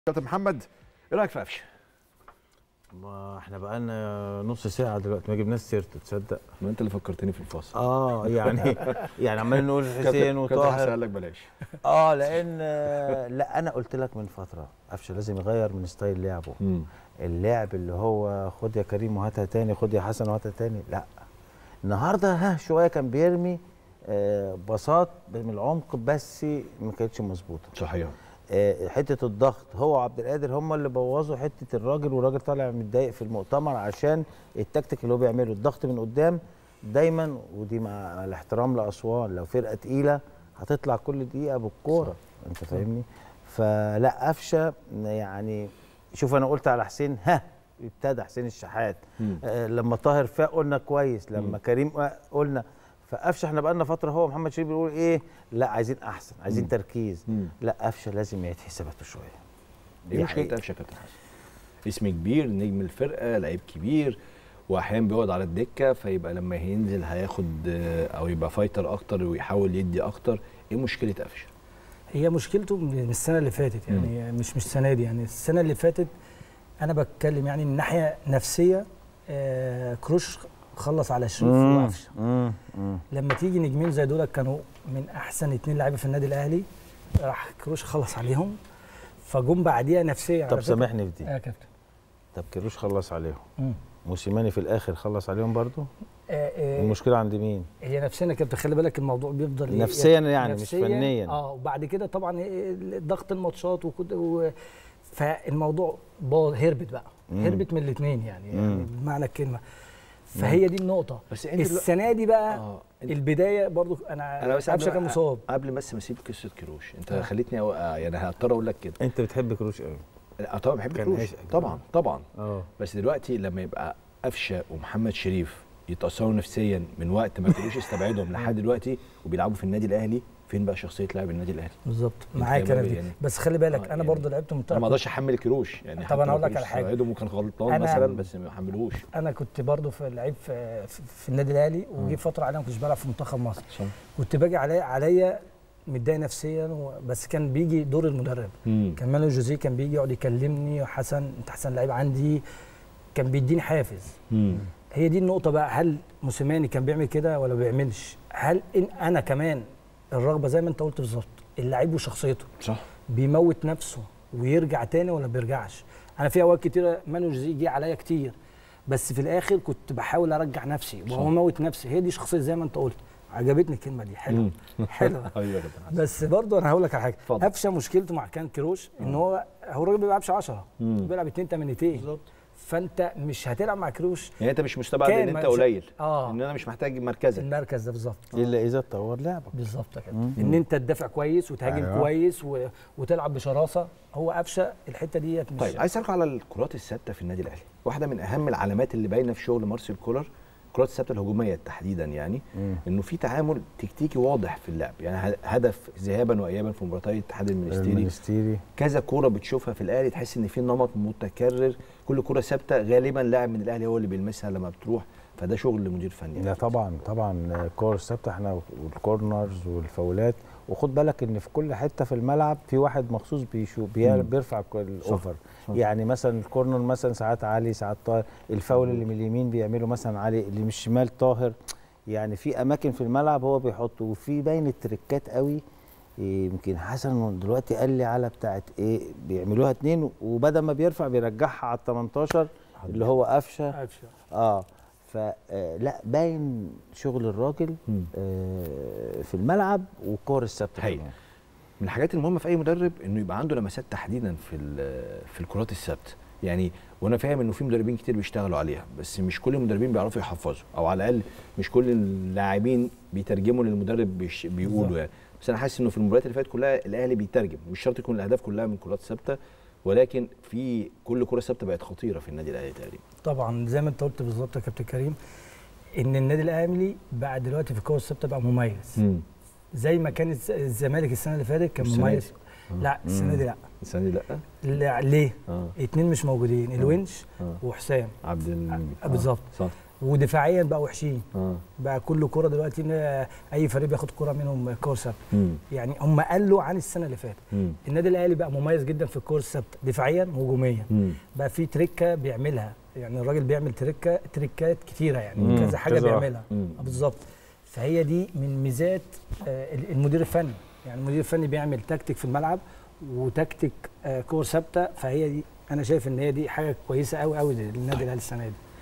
كابتن محمد ايه رايك في قفشه؟ ما احنا بقالنا نص ساعة دلوقتي ما جبناش سيرته تصدق ما انت اللي فكرتني في الفاصل اه يعني يعني عمالين نقول حسين وطاهر قال لك بلاش اه لان لا انا قلت لك من فترة قفشه لازم يغير من ستايل لعبه مم. اللعب اللي هو خد يا كريم وهاتها تاني خد يا حسن وهاتها تاني لا النهارده ها شوية كان بيرمي آه، بساط من العمق بس ما كانتش مظبوطة صحيح آه، حته الضغط هو وعبد القادر هم اللي بوظوا حته الراجل والراجل طالع متضايق في المؤتمر عشان التكتيك اللي هو بيعمله الضغط من قدام دايما ودي مع الاحترام لاسوان لو فرقه تقيله هتطلع كل دقيقه بالكوره انت فاهمني فلا قفشه يعني شوف انا قلت على حسين ها ابتدى حسين الشحات مم. آه لما طاهر فاق قلنا كويس لما كريم آه، قلنا فقفشه احنا بقالنا فتره هو محمد شريف بيقول ايه لا عايزين احسن عايزين مم. تركيز مم. لا قفشه لازم يعيد حساباته شويه ايه دي مشكله حقيقة. قفشه يا كابتن حسن؟ اسم كبير نجم الفرقه لعيب كبير واحيانا بيقعد على الدكه فيبقى لما هينزل هياخد آه، او يبقى فايتر اكتر ويحاول يدي اكتر ايه مشكله قفشه؟ هي مشكلته من السنه اللي فاتت يعني مش مش السنه دي يعني السنه اللي فاتت انا بتكلم يعني من ناحيه نفسيه آه كروش خلص على شريف وقفشه مم. مم. لما تيجي نجمين زي دول كانوا من احسن اتنين لعيبه في النادي الاهلي راح كروش خلص عليهم فجم بعديها نفسيا طب على فكرة- سامحني في دي آه يا كابتن طب كيروش خلص عليهم مم. موسيماني في الاخر خلص عليهم برضو آه آه المشكله عند مين هي نفسيا يا كابتن خلي بالك الموضوع بيفضل إيه؟ نفسياً يعني مش نفسياً، فنياً. اه وبعد كده طبعا إيه ضغط الماتشات وكده و... فالموضوع باظ هربت بقى مم. هربت من الاثنين يعني, يعني مم. بمعنى الكلمه فهي دي النقطه بس انت دلوقتي- السنه دي بقى اه أنت- البدايه برضو انا انا بس قفشه قبل كان مصاب قبل بس ما اسيب قصه كروش انت آه. خليتني أو... آه، يعني هضطر اقول لك كده انت بتحب كروش قوي اه طبعا بحب كان كروش عشق. طبعا طبعا اه بس دلوقتي لما يبقى قفشه ومحمد شريف يتاثروا نفسيا من وقت ما كروش استبعدهم لحد دلوقتي وبيلعبوا في النادي الاهلي فين بقى شخصيه لاعب النادي الاهلي؟ بالظبط أنت معاك فاهم انا دي يعني؟ بس خلي بالك آه، انا يعني برضو لعبت انا منتخب ما اقدرش احمل كروش يعني طب حتى أنا لو هقول لك كروش على حاجة. استبعدهم وكان غلطان أنا- مثلا بس ما احملهوش انا كنت برضو في لعيب في, في, في النادي الاهلي وجي فتره عليا ما كنتش بلعب في منتخب مصر صح كنت باجي عليا عليا متضايق نفسيا و- بس كان بيجي دور المدرب مم. كان مانو جوزيه كان بيجي يقعد يكلمني حسن انت احسن لعيب عندي كان بيديني حافز مم. هي دي النقطه بقى هل موسيماني كان بيعمل كده ولا ما بيعملش هل إن انا كمان الرغبه زي ما انت قلت بالظبط اللعيب وشخصيته صح بيموت نفسه ويرجع تاني ولا بيرجعش انا في اوقات كتيره مانو جوزيه جه عليا كتير بس في الاخر كنت بحاول ارجع نفسي صح. وهو موت نفسي هي دي شخصيه زي ما انت قلت عجبتني الكلمه دي حلوه مم. حلوه ايوه يا كابتن حسن بس برضه انا هقول لك على حاجه اتفضل. قفشه مشكلته مع كان كروش ان هو هو الراجل ما بيلعبش 10 مم. بيلعب 2 8 بالظبط فانت مش هتلعب مع كروش يعني انت مش مستبعد كان ان انت مش- قليل اه ان انا مش محتاج مركزك المركز ده بالظبط الا اذا اتطور لعبك بالظبط كده مم. ان انت تدافع كويس وتهاجم أيوة. أيوة. كويس و... وتلعب بشراسه هو قفشه الحته ديت مش طيب عايز اسالك على الكرات الثابته في النادي الاهلي واحده من اهم العلامات اللي باينه في شغل مارسيل كولر الكرات الثابته الهجوميه تحديدا يعني مم. انه في تعامل تكتيكي واضح في اللعب يعني ه- هدف ذهابا وايابا في مباراتي الاتحاد المنستيري المنستيري كذا كوره بتشوفها في الاهلي تحس ان في نمط متكرر كل كوره ثابته غالبا لاعب من الاهلي هو اللي بيلمسها لما بتروح فده شغل مدير فني لا طبعا طبعا كور ثابته احنا والكورنرز والفاولات وخد بالك ان في كل حته في الملعب في واحد مخصوص بيشو بي- مم. بيرفع كل- الاوفر صح. يعني مثلا الكورنر مثلا ساعات علي ساعات طاهر الفاول اللي من اليمين بيعمله مثلا علي اللي من الشمال طاهر يعني في اماكن في الملعب هو بيحطه وفي باين التريكات قوي إيه، يمكن حسن دلوقتي قال لي على بتاعت ايه بيعملوها اتنين وبدل ما بيرفع بيرجعها على ال 18 اللي هو قفشه قفشه اه فلا باين شغل الراجل مم. آه في الملعب والكور الثابته هايل. كمان. من الحاجات المهمه في اي مدرب انه يبقى عنده لمسات تحديدا في ال- في الكرات الثابته يعني وانا فاهم انه في مدربين كتير بيشتغلوا عليها بس مش كل المدربين بيعرفوا يحفظوا او على الاقل مش كل اللاعبين بيترجموا للمدرب بيش بيقولوا بالظبط. يعني بس انا حاسس انه في المباريات اللي فاتت كلها الاهلي بيترجم مش شرط يكون الاهداف كلها من كرات ثابته ولكن في كل كره ثابته بقت خطيره في النادي الاهلي تقريبا طبعا زي ما انت قلت بالظبط يا كابتن كريم ان النادي الاهلي بقى دلوقتي في الكوره الثابته بقى مميز زي ما كان الز- الزمالك السنه اللي فاتت كان مش السنة مميز دي. لا السنه دي لا السنه دي لا لا ليه؟ اه اتنين مش موجودين الونش اه وحسام عبد المجيد آه، بالظبط. صح ودفاعيا بقى وحشين اه بقى كل كرة دلوقتي إن اي فريق بياخد كرة منهم كور ثابته مم. يعني هم قلوا عن السنه اللي فاتت مم. النادي الاهلي بقى مميز جدا في الكور الثابته دفاعيا وهجوميا مم. بقى في تريكه بيعملها يعني الراجل بيعمل تريكه تريكات كتيره يعني مم. كذا حاجه كذا واحد. بيعملها مم. آه بالظبط فهي دي من ميزات آه، المدير الفني يعني المدير الفني بيعمل تكتيك في الملعب وتكتيك آه، كور ثابته فهي دي انا شايف ان هي دي حاجه كويسه قوي قوي للنادي الاهلي السنه دي